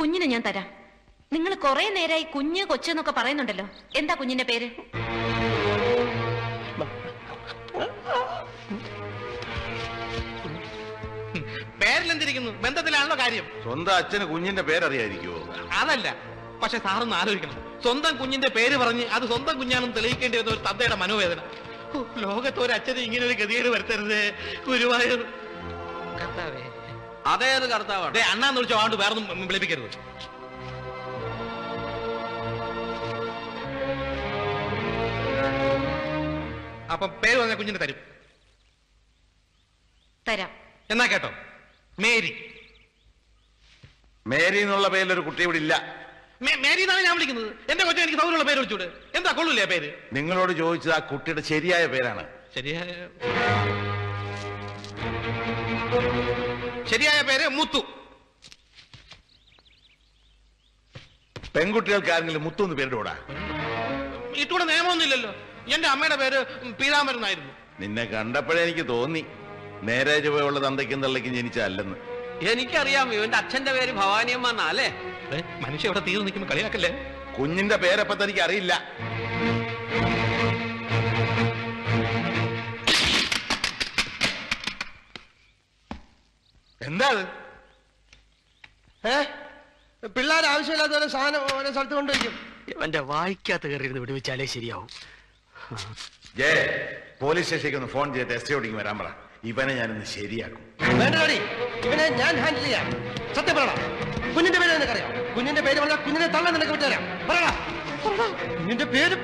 കുഞ്ഞിനെ ഞാൻ തരാം നിങ്ങൾ കുറെ നേരമായി കുഞ്ഞ് കൊച്ചെന്നൊക്കെ പറയുന്നുണ്ടല്ലോ എന്താ കുഞ്ഞിന്റെ പേര് പേരിലെന്തിരിക്കുന്നു ബന്ധത്തിലാണല്ലോ കാര്യം സ്വന്തം അച്ഛന് കുഞ്ഞിന്റെ പേരറിയായിരിക്കുമോ അതല്ല പക്ഷെ സാറൊന്ന് ആലോചിക്കണം സ്വന്തം കുഞ്ഞിന്റെ പേര് പറഞ്ഞ് അത് സ്വന്തം കുഞ്ഞാണെന്ന് തെളിയിക്കേണ്ടി വരുന്ന ഒരു തന്തയുടെ മനോവേദന ഹോ, ലോകത്ത് ഒരു അച്ഛന് ഇങ്ങനെ ഒരു ഗതികേട് വരുത്തരുത് ഗുരുവായൂർ കർത്താവേ അതേത് കർത്താവാണ് ദേ, അണ്ണാന്ന് വിളിച്ചോ ആണ്ട് വേറൊന്നും വിളിപ്പിക്കരുത് അപ്പം പേര് പറഞ്ഞ കുഞ്ഞിന് തരും തരാം എന്നാ കേട്ടോ മേരി മേരി എന്നുള്ള പേരിലൊരു കുട്ടി ഇവിടെ ഇല്ല മേ- മേരി എന്നാണ് ഞാൻ വിളിക്കുന്നത് എന്റെ കൊച്ചു എനിക്ക് സൗകര്യമുള്ള പേര് വിളിച്ചൂടെ എന്താ കൊള്ളൂലേ ആ പേര് നിങ്ങളോട് ചോദിച്ചത് ആ കുട്ടിയുടെ ശരിയായ പേരാണ് ശരിയായ ശരിയായ പേര് മുത്തു പെൺകുട്ടികൾക്ക് ആരെങ്കിലും മുത്തൊന്ന് പേരിടൂടാ ഇട്ടൂടെ നിയമമൊന്നുമില്ലല്ലോ എന്റെ അമ്മയുടെ പേര് പീതാംബരൻ എന്നായിരുന്നു നിന്നെ കണ്ടപ്പോഴേ എനിക്ക് തോന്നി നേരെ ചുവയുള്ള തന്തയ്ക്കും തള്ളയ്ക്കും ജനിച്ചല്ലെന്ന് എനിക്കറിയാം ഇവന്റെ അച്ഛന്റെ പേര് ഭവാനിയമ്മ എന്നാ അല്ലേ ദേ, മനുഷ്യ ഇവിടെ തീർന്നു നിൽക്കുമ്പോ കളിയാക്കല്ലേ കുഞ്ഞിന്റെ പേരപ്പ തനിക്ക് അറിയില്ല എന്താ അത് ഏ പിള്ളേർ ആവശ്യമില്ലാത്ത ഓരോ സാധനം ഓരോ സ്ഥലത്ത് കൊണ്ടുവയ്ക്കും ഇവന്റെ വായിക്കാത്ത കയറിയിരുന്ന് വിടുവിച്ചാലേ ശരിയാവും ജേ പോലീസ് സ്റ്റേഷനിലേക്ക് ഒന്ന് ഫോൺ ചെയ്തിട്ട് എസ് ഓടിക്ക് വരാൻ പറ ഇവനെ ഞാനൊന്ന് ശരിയാക്കും വേണ്ടടി ഇവനെ ഞാൻ ഹാൻഡിൽ ചെയ്യാം സത്യം പറയണം കുഞ്ഞിന്റെ പേര് നിനക്കറിയാം കുഞ്ഞിന്റെ പേര് പറഞ്ഞാൽ കുഞ്ഞിനെ തള്ള നിനക്ക് വിട്ടുതരാം പറയടാ പറയടാ. കുഞ്ഞിന്റെ പേര്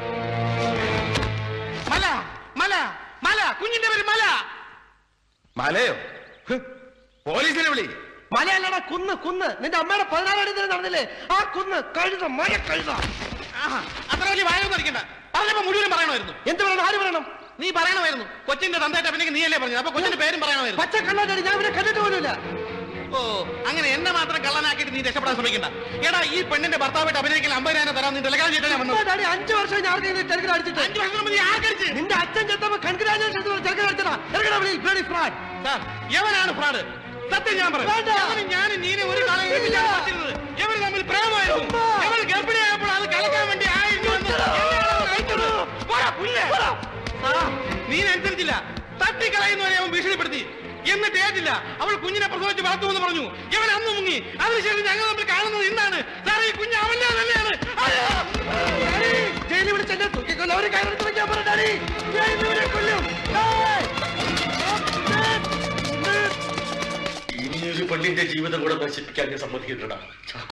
മല മല മല കുഞ്ഞിന്റെ പേര് മല മലയോ ഹ്, പോലീസിനെ വിളി മലയല്ലടാ കുന്ന് കുന്ന് നിന്റെ അമ്മയുടെ പതിനാലാം തീയതി നടന്നില്ലേ ആ കുന്ന് കഴുത മല കഴുത ആഹാ, അത്ര വലിയ വായൊന്നും അടിക്കണ്ട പറഞ്ഞപ്പോ മുഴുവനും പറയണമായിരുന്നു എന്ത് പറയണം ആര് പറയണം നീ പറയണമായിരുന്നു കൊച്ചിന്റെ തന്തയായിട്ട് പിന്നെ നീയല്ലേ പറഞ്ഞത് അപ്പൊ കൊച്ചിന്റെ പേരും പറയണമായിരുന്നു പച്ച കള്ളാടി ഞാൻ ഇവരെ കണ്ടിട്ട് പോലുമില്ല ഓ അങ്ങനെ എന്നെ മാത്രം കള്ളനാക്കിയിട്ട് നീ രക്ഷപ്പെടാൻ ശ്രമിക്കണ്ട എടാ ഈ പെണ്ണിന്റെ ഭർത്താവായിട്ട് അഭിനയിക്കാൻ അമ്പതിനായിരം തരാൻ നീ ടെലഗ്രാം ചെയ്തിട്ടാ ഞാൻ വന്നത് ഡാഡി അഞ്ചു വർഷം ഞാൻ ആർക്കെങ്കിലും ചെറുക്കൻ അടിച്ചിട്ട് അഞ്ചു വർഷം മുമ്പ് നീ ആർക്കടിച്ച് നിന്റെ അച്ഛൻ ചെത്തപ്പോ കൺഗ്രാജുലേഷൻ ചെറുക്കൻ അടിച്ചടാ ഇറങ്ങടാ വെളിയിൽ ബ്ലഡി ഫ്രാഡ് സാർ എവനാണ് ഫ്രോഡ് സത്യം ഞാൻ പറയാം വേണ്ട. അവന് ഞാൻ നീനെ ഒരു കാലം ഇല്ല. എവര് തമ്മിൽ പ്രേമമായിരുന്നു ഉമ്മ. എവർ ഗർഭിണിയായപ്പോൾ അത് കലക്കാൻ വേണ്ടി ആയിരുന്നു എന്ന് എന്നെയാണ് അവൻ അയച്ചത്. പോടാ, പുല്ല്. സാർ, നീ അനുസരിച്ചില്ല തട്ടിക്കളയുന്നവരെ അവൻ ഭീഷണിപ്പെടുത്തി എന്നിട്ട് ഏറ്റില്ല അവൾ കുഞ്ഞിനെ പ്രസവിച്ച് വളർത്തുമെന്ന് പറഞ്ഞു ഇവൻ അന്ന് മുങ്ങി അതിനുശേഷം ഞങ്ങൾ തമ്മിൽ കാണുന്നത് ഇന്നാണ് സാർ ഈ കുഞ്ഞ് അവന്റെ തന്നെയാണ് അയ്യോ. ഡാഡി, ജയിലിൽ വിളിച്ച് എന്നെ തൂക്കിക്കൊല്ലും. അവര് കയറെടുത്ത് വെക്കാൻ പറ, ഡാഡി. ജയിലിൽ ഇവരെ കൊല്ലും. ഏയ്! ഇനിയൊരു പെണ്ണിന്റെ ജീവിതം കൂടെ നശിപ്പിക്കാൻ ഞാൻ സമ്മതിക്കില്ലടാ